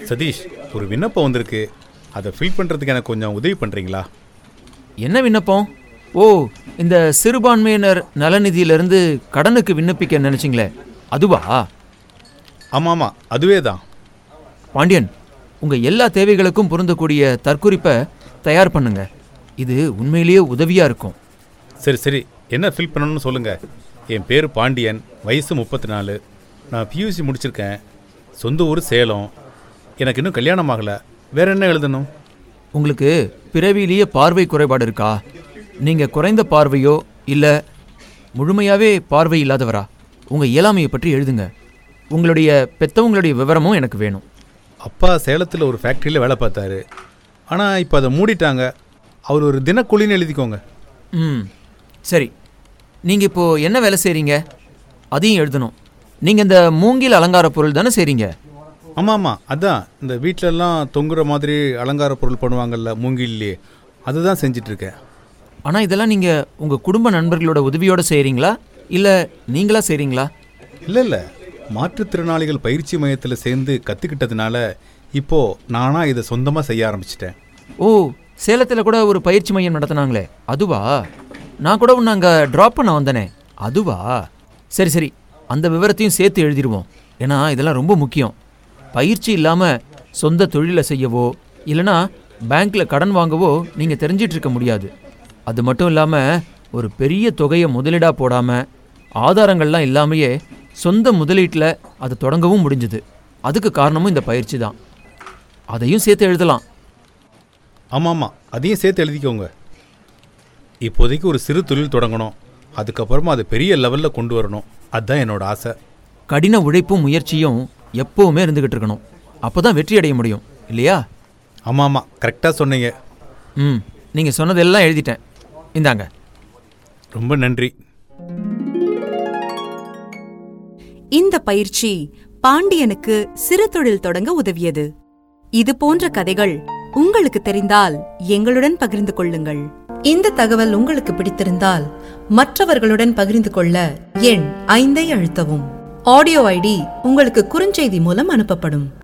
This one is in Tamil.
சதீஷ் ஒரு விண்ணப்பம் வந்திருக்கு அதை ஃபில் பண்ணுறதுக்கு எனக்கு கொஞ்சம் உதவி பண்ணுறீங்களா என்ன விண்ணப்பம் ஓ இந்த சிறுபான்மையினர் நலநிதியிலிருந்து கடனுக்கு விண்ணப்பிக்க நினைச்சிங்களே அதுவா ஆமாம் ஆமாம் அதுவே தான் பாண்டியன் உங்க எல்லா தேவைகளுக்கும் பொருந்தக்கூடிய தற்குறிப்பை தயார் பண்ணுங்க இது உண்மையிலேயே உதவியா இருக்கும் சரி சரி என்ன ஃபில் பண்ணணும்னு சொல்லுங்கள் என் பேர் பாண்டியன் வயசு முப்பத்தி நாலு நான் பியூசி முடிச்சிருக்கேன் சொந்த ஊர் சேலம் எனக்கு இன்னும் கல்யாணம் ஆகலை வேற என்ன எழுதணும் உங்களுக்கு பிறவியிலேயே பார்வை குறைபாடு இருக்கா நீங்க குறைந்த பார்வையோ இல்ல முழுமையாவே பார்வை இல்லாதவரா உங்க இயலாமையை பற்றி எழுதுங்க உங்களுடைய பெத்தவங்களுடைய விவரமும் எனக்கு வேணும் அப்பா சேலத்தில் ஒரு ஃபேக்ட்ரியில் வேலை பார்த்தாரு ஆனால் இப்போ அதை மூடிட்டாங்க அவர் ஒரு தினக்கூலின்னு எழுதிக்கோங்க ம் சரி நீங்கள் இப்போ என்ன வேலை செய்கிறீங்க அதையும் எழுதணும் நீங்கள் இந்த மூங்கில் அலங்கார பொருள் தானே செய்கிறீங்க ஆமாம் ஆமாம் அதான் இந்த வீட்டிலலாம் தொங்குற மாதிரி அலங்கார பொருள் பண்ணுவாங்கல்ல மூங்கில்லையே அதுதான் செஞ்சிட்ருக்கேன் ஆனால் இதெல்லாம் நீங்கள் உங்கள் குடும்ப நண்பர்களோட உதவியோடு செய்கிறீங்களா இல்லை நீங்களா செய்கிறீங்களா இல்லை இல்லை மாற்றுத்திறனாளிகள் பயிற்சி மையத்தில் சேர்ந்து கற்றுக்கிட்டதுனால இப்போது நானாக இதை சொந்தமாக செய்ய ஆரம்பிச்சிட்டேன் ஓ சேலத்தில் கூட ஒரு பயிற்சி மையம் நடத்துனாங்களே அதுவா நான் கூட ஒன்று அங்கே ட்ராப் பண்ண வந்தனே அதுவா சரி சரி அந்த விவரத்தையும் சேர்த்து எழுதிடுவோம் ஏன்னா இதெல்லாம் ரொம்ப முக்கியம் பயிற்சி இல்லாமல் சொந்த தொழிலை செய்யவோ இல்லைனா பேங்க்கில் கடன் வாங்கவோ நீங்கள் தெரிஞ்சிட்டு இருக்க முடியாது அது மட்டும் இல்லாமல் ஒரு பெரிய தொகையை முதலீடாக போடாமல் ஆதாரங்கள்லாம் இல்லாமையே சொந்த முதலீட்டில் அதை தொடங்கவும் முடிஞ்சுது அதுக்கு காரணமும் இந்த பயிற்சி தான் அதையும் சேர்த்து எழுதலாம் ஆமாம் ஆமாம் அதையும் சேர்த்து எழுதிக்கோங்க இப்போதைக்கு ஒரு சிறு தொழில் தொடங்கணும் அதுக்கப்புறமா அதை பெரிய லெவலில் கொண்டு வரணும் அதுதான் என்னோட ஆசை கடின உழைப்பும் முயற்சியும் எப்பவுமே இருந்துகிட்டு இருக்கணும் அப்பதான் வெற்றி அடைய முடியும் இல்லையா ஆமாம் ஆமாம் கரெக்டாக சொன்னீங்க ம் நீங்க சொன்னதெல்லாம் எழுதிட்டேன் இந்தாங்க ரொம்ப நன்றி இந்த பயிற்சி பாண்டியனுக்கு சிறு தொழில் தொடங்க உதவியது இது போன்ற கதைகள் உங்களுக்கு தெரிந்தால் எங்களுடன் பகிர்ந்து கொள்ளுங்கள் இந்த தகவல் உங்களுக்கு பிடித்திருந்தால் மற்றவர்களுடன் பகிர்ந்து கொள்ள எண் ஐந்தை அழுத்தவும் ஆடியோ ஐடி உங்களுக்கு குறுஞ்செய்தி மூலம் அனுப்பப்படும்